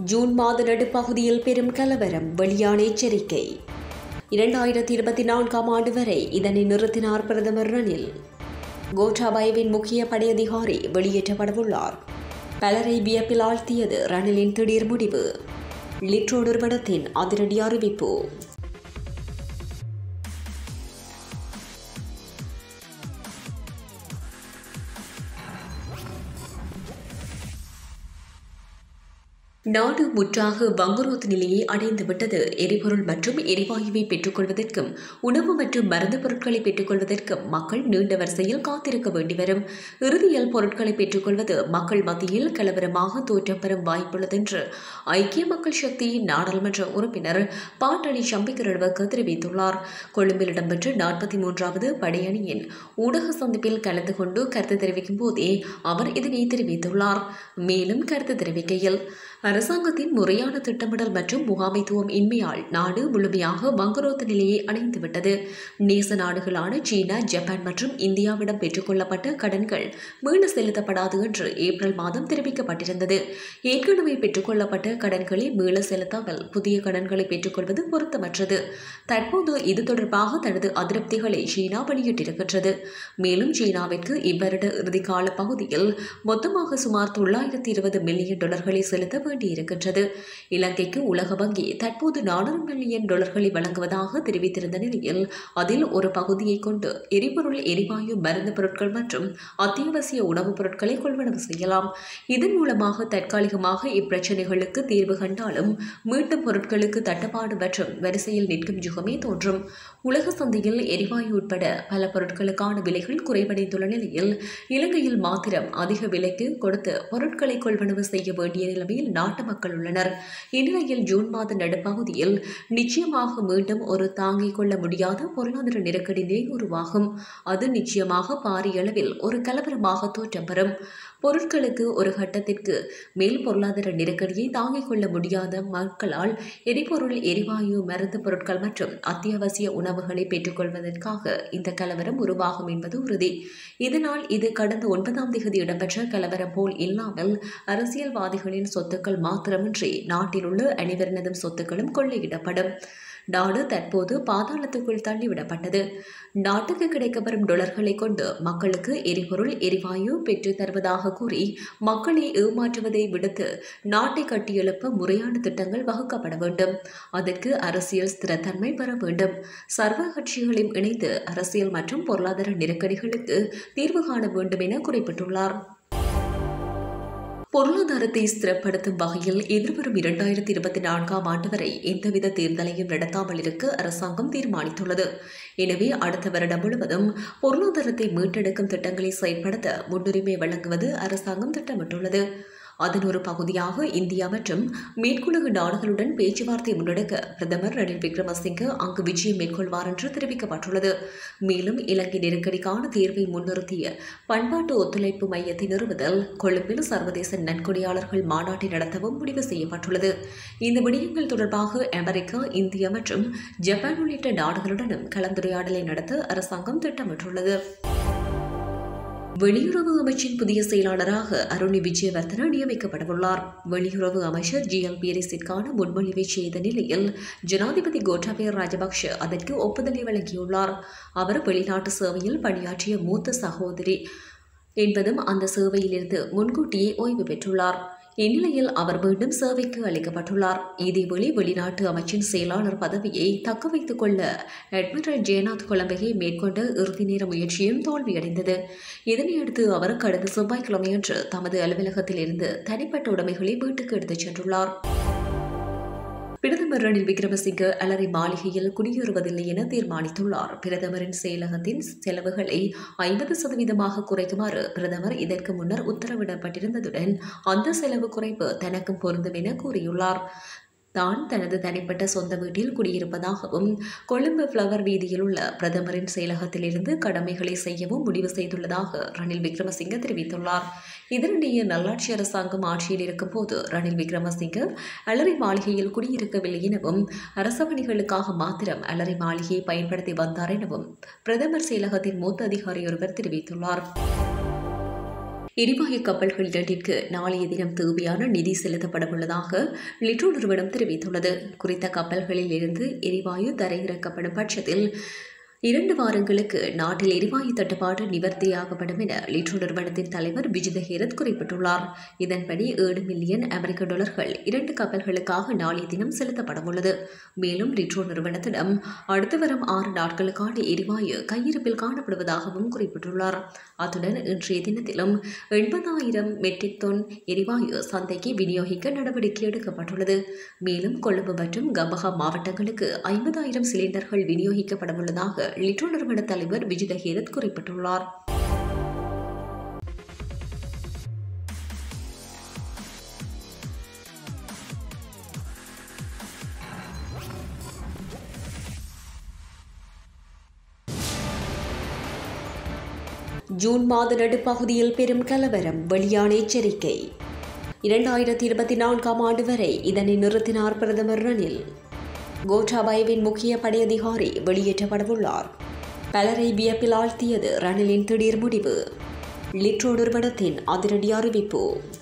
June மாத நடுப்பகுதியில் பெரும் கலவரம் வெளியான எச்சரிக்கை இரண்டாயிரத்தி இருபத்தி நான்காம் ஆண்டு வரை இதனை நிறுத்தினார் பிரதமர் ரணில் கோட்டாபாயவின் முக்கிய படையதிகாரி வெளியேற்றப்படவுள்ளார் பலரை வியப்பில் ஆழ்த்தியது ரணிலின் திடீர் முடிவு லிட்ரோ நிறுவனத்தின் அதிரடி அறிவிப்பு நாடு முற்றாக வங்குரோத் நிலையை அடைந்துவிட்டது எரிபொருள் மற்றும் எரிவாயுவை பெற்றுக்கொள்வதற்கும் உணவு மற்றும் மருந்து பொருட்களை பெற்றுக்கொள்வதற்கும் மக்கள் நீண்ட வரிசையில் காத்திருக்க வேண்டி வரும் இறுதியில் பொருட்களை பெற்றுக்கொள்வது மக்கள் மத்தியில் கலவரமாக தோற்றம் பெறும் வாய்ப்புள்ளது என்று ஐக்கிய மக்கள் சக்தியின் நாடாளுமன்ற உறுப்பினர் பாட்டணி சம்பிக்கரடுவக்கு தெரிவித்துள்ளார் கொழும்பில் இடம்பெற்ற நாற்பத்தி மூன்றாவது படையணியின் ஊடக சந்திப்பில் கலந்து கொண்டு கருத்து தெரிவிக்கும் போதே அவர் இதனை தெரிவித்துள்ளார் மேலும் கருத்து தெரிவிக்கையில் அரசாங்கத்தின் முறையான திட்டமிடல் மற்றும் முகாமைத்துவம் இன்மையால் நாடு முழுமையாக வங்குரோத்த நிலையை அடைந்துவிட்டது நேச நாடுகளான சீனா ஜப்பான் மற்றும் இந்தியாவிடம் பெற்றுக்கொள்ளப்பட்ட கடன்கள் மீள செலுத்தப்படாது என்று ஏப்ரல் மாதம் தெரிவிக்கப்பட்டிருந்தது ஏற்கனவே பெற்றுக்கொள்ளப்பட்ட கடன்களை மீள செலுத்தாமல் புதிய கடன்களை பெற்றுக்கொள்வது பொருத்தமற்றது தற்போது இது தொடர்பாக தனது அதிருப்திகளை சீனா வெளியிட்டிருக்கின்றது மேலும் சீனாவிற்கு இவ்வருட இறுதிக்கால பகுதியில் மொத்தமாக சுமார் தொள்ளாயிரத்தி இருபது மில்லியன் டாலர்களை செலுத்த வேண்டியிருக்கின்றது இலங்கைக்கு உலக வங்கி தற்போது நானூறு மில்லியன் டாலர்களை வழங்குவதாக தெரிவித்திருந்த நிலையில் அதில் ஒரு பகுதியை கொண்டு எரிபொருள் எரிவாயு மருந்து பொருட்கள் மற்றும் அத்தியாவசிய உணவுப் பொருட்களை கொள்வனவு செய்யலாம் இதன் மூலமாக தற்காலிகமாக இப்பிரச்சனைகளுக்கு தீர்வு கண்டாலும் மீண்டும் பொருட்களுக்கு தட்டுப்பாடு மற்றும் வரிசையில் நிற்கும் யுகமே தோன்றும் உலக சந்தையில் எரிவாயு உட்பட பல பொருட்களுக்கான விலைகள் குறைவடைந்துள்ள நிலையில் இலங்கையில் மாத்திரம் அதிக விலைக்கு கொடுத்து பொருட்களை கொள்வனவு செய்ய வேண்டிய நிலைமையில் நாட்டு மக்கள் உள்ளனர் இந்நிலையில் ஜூன் மாத நடுப்பகுதியில் நிச்சயமாக மீண்டும் ஒரு தாங்கிக் கொள்ள முடியாத பொருளாதார நெருக்கடி நிலை உருவாகும் அது நிச்சயமாக பாரிய அளவில் ஒரு கலவரமாக தோற்றம் பெறும் பொருட்களுக்கு ஒரு கட்டத்திற்கு மேல் பொருளாதார நெருக்கடியை தாங்கிக் கொள்ள முடியாத மக்களால் எரிபொருள் எரிவாயு மருந்து பொருட்கள் மற்றும் அத்தியாவசிய உணவுகளை பெற்றுக்கொள்வதற்காக இந்த கலவரம் உருவாகும் என்பது உறுதி இதனால் இது கடந்த ஒன்பதாம் தேதி இடம்பெற்ற கலவரம் போல் இல்லாமல் அரசியல்வாதிகளின் சொத்துக்கள் மாத்திரமின்றி நாட்டில் உள்ள அனைவரினதும் சொத்துக்களும் கொள்ளையிடப்படும் நாடு தற்போது பாதாளத்துக்குள் தள்ளிவிடப்பட்டது நாட்டுக்கு கிடைக்கப்பெறும் டொலர்களை கொண்டு மக்களுக்கு எரிபொருள் எரிவாயு பெற்றுத் தருவதாக கூறி மக்களை ஏமாற்றுவதை விடுத்து நாட்டை கட்டியெழுப்ப முறையான திட்டங்கள் வகுக்கப்பட வேண்டும் அதற்கு அரசியல் ஸ்திரத்தன்மை பெற வேண்டும் சர்வ கட்சிகளையும் இணைந்து அரசியல் மற்றும் பொருளாதார நெருக்கடிகளுக்கு தீர்வு காண வேண்டும் என குறிப்பிட்டுள்ளார் பொருளாதாரத்தை ஸ்திரப்படுத்தும் வகையில் எதிர்வரும் இரண்டாயிரத்தி இருபத்தி நான்காம் ஆண்டு வரை எந்தவித தேர்தலையும் நடத்தாமல் இருக்க அரசாங்கம் தீர்மானித்துள்ளது எனவே அடுத்த வருடம் முழுவதும் பொருளாதாரத்தை மீட்டெடுக்கும் திட்டங்களை செயல்படுத்த முன்னுரிமை வழங்குவது அரசாங்கம் திட்டமிட்டுள்ளது அதன் ஒரு பகுதியாக இந்தியா மற்றும் மேற்குலக நாடுகளுடன் பேச்சுவார்த்தை முன்னெடுக்க பிரதமர் ரணில் விக்ரமசிங்கே அங்கு விஜயம் மேற்கொள்வார் என்று தெரிவிக்கப்பட்டுள்ளது மேலும் இலங்கை நெருக்கடிக்கான தீர்வை முன்னிறுத்திய பண்பாட்டு ஒத்துழைப்பு மையத்தை நிறுவுதல் கொழும்பில் சர்வதேச நன்கொடையாளர்கள் மாநாட்டை நடத்தவும் முடிவு செய்யப்பட்டுள்ளது இந்த விடயங்கள் தொடர்பாக அமெரிக்கா இந்தியா மற்றும் ஜப்பான் உள்ளிட்ட நாடுகளுடனும் கலந்துரையாடலை நடத்த அரசாங்கம் திட்டமிட்டுள்ளது வெளியுறவு அமைச்சின் புதிய செயலாளராக அருணி விஜயவர்தன நியமிக்கப்படவுள்ளார் வெளியுறவு அமைச்சர் ஜி எல் பீரிஸிற்கான முன்மொழிவை செய்த நிலையில் ஜனாதிபதி கோட்டாபய ராஜபக்ஷ அதற்கு ஒப்புதலை வழங்கியுள்ளார் அவர் வெளிநாட்டு சேவையில் பணியாற்றிய மூத்த சகோதரி என்பதும் அந்த சேவையிலிருந்து முன்கூட்டியே ஓய்வு பெற்றுள்ளார் இந்நிலையில் அவர் மீண்டும் சேவைக்கு அளிக்கப்பட்டுள்ளார் இதேவேளை வெளிநாட்டு அமைச்சின் செயலாளர் பதவியை தக்க வைத்துக் கொள்ள அட்மிரல் ஜெயநாத் கொலம்பகை மேற்கொண்ட இறுதி நேர முயற்சியும் தோல்வியடைந்தது இதனையடுத்து அவர் கடந்த செவ்வாய்க்கிழமையன்று தமது அலுவலகத்தில் இருந்து தனிப்பட்ட உடைமைகளை வீட்டுக்கு எடுத்துச் சென்றுள்ளார் பிரதமர் ரணில் விக்ரமசிங்க அலரி மாளிகையில் குடியேறுவதில்லை என தீர்மானித்துள்ளார் பிரதமரின் செயலகத்தின் செலவுகளை ஐம்பது சதவீதமாக குறைக்குமாறு பிரதமர் இதற்கு முன்னர் உத்தரவிடப்பட்டிருந்ததுடன் அந்த செலவு குறைப்பு தனக்கும் பொருந்தும் என கூறியுள்ளார் தான் தனது தனிப்பட்ட சொந்த வீட்டில் குடியிருப்பதாகவும் கொழும்பு ஃப்ளவர் வீதியில் உள்ள பிரதமரின் செயலகத்திலிருந்து கடமைகளை செய்யவும் முடிவு செய்துள்ளதாக ரணில் விக்ரமசிங்க தெரிவித்துள்ளார் இதனிடையே நல்லாட்சி அரசாங்கம் ஆட்சியில் இருக்கும்போது ரணில் விக்ரமசிங்க அலரி மாளிகையில் குடியிருக்கவில்லை எனவும் அரச பணிகளுக்காக மாத்திரம் அலரி மாளிகையை பயன்படுத்தி வந்தார் எனவும் பிரதமர் செயலகத்தின் மூத்த அதிகாரி ஒருவர் தெரிவித்துள்ளார் எரிவாயு கப்பல்கள் இரண்டிற்கு நாளைய தினம் தேவையான நிதி செலுத்தப்படவுள்ளதாக லிட்ரோ நிறுவனம் தெரிவித்துள்ளது குறித்த கப்பல்களில் இருந்து எரிவாயு தரையிறக்கப்படும் பட்சத்தில் இரண்டு வாரங்களுக்கு நாட்டில் எரிவாயு தட்டுப்பாடு நிவர்த்தியாகப்படும் என லிட்ரோ நிறுவனத்தின் தலைவர் விஜித ஹேரத் குறிப்பிட்டுள்ளார் இதன்படி ஏழு மில்லியன் அமெரிக்க டாலர்கள் இரண்டு கப்பல்களுக்காக நாளைய தினம் செலுத்தப்படவுள்ளது மேலும் லிட்ரோ நிறுவனத்திடம் அடுத்து வரும் ஆறு நாட்களுக்கான எரிவாயு கையிருப்பில் காணப்படுவதாகவும் குறிப்பிட்டுள்ளார் அத்துடன் இன்றைய தினத்திலும் எண்பதாயிரம் மெட்ரிக் டன் எரிவாயு சந்தைக்கு விநியோகிக்க நடவடிக்கை எடுக்கப்பட்டுள்ளது மேலும் கொழும்பு மற்றும் கம்பஹா மாவட்டங்களுக்கு ஐம்பதாயிரம் சிலிண்டர்கள் விநியோகிக்கப்படவுள்ளதாக லிட்ரோ நிறுவன தலைவர் விஜித ஹேரத் குறிப்பிட்டுள்ளார் ஜூன் மாத நடுப்பகுதியில் பெரும் கலவரம் வெளியான எச்சரிக்கை இரண்டாயிரத்தி இருபத்தி நான்காம் ஆண்டு வரை இதனை நிறுத்தினார் பிரதமர் ரணில் கோட்டாபாயவின் முக்கிய படையதிகாரி வெளியேற்றப்படவுள்ளார் பலரை வியப்பில் ஆழ்த்தியது ரணிலின் திடீர் முடிவு லிட்ரோ நிறுவனத்தின் அதிரடி அறிவிப்பு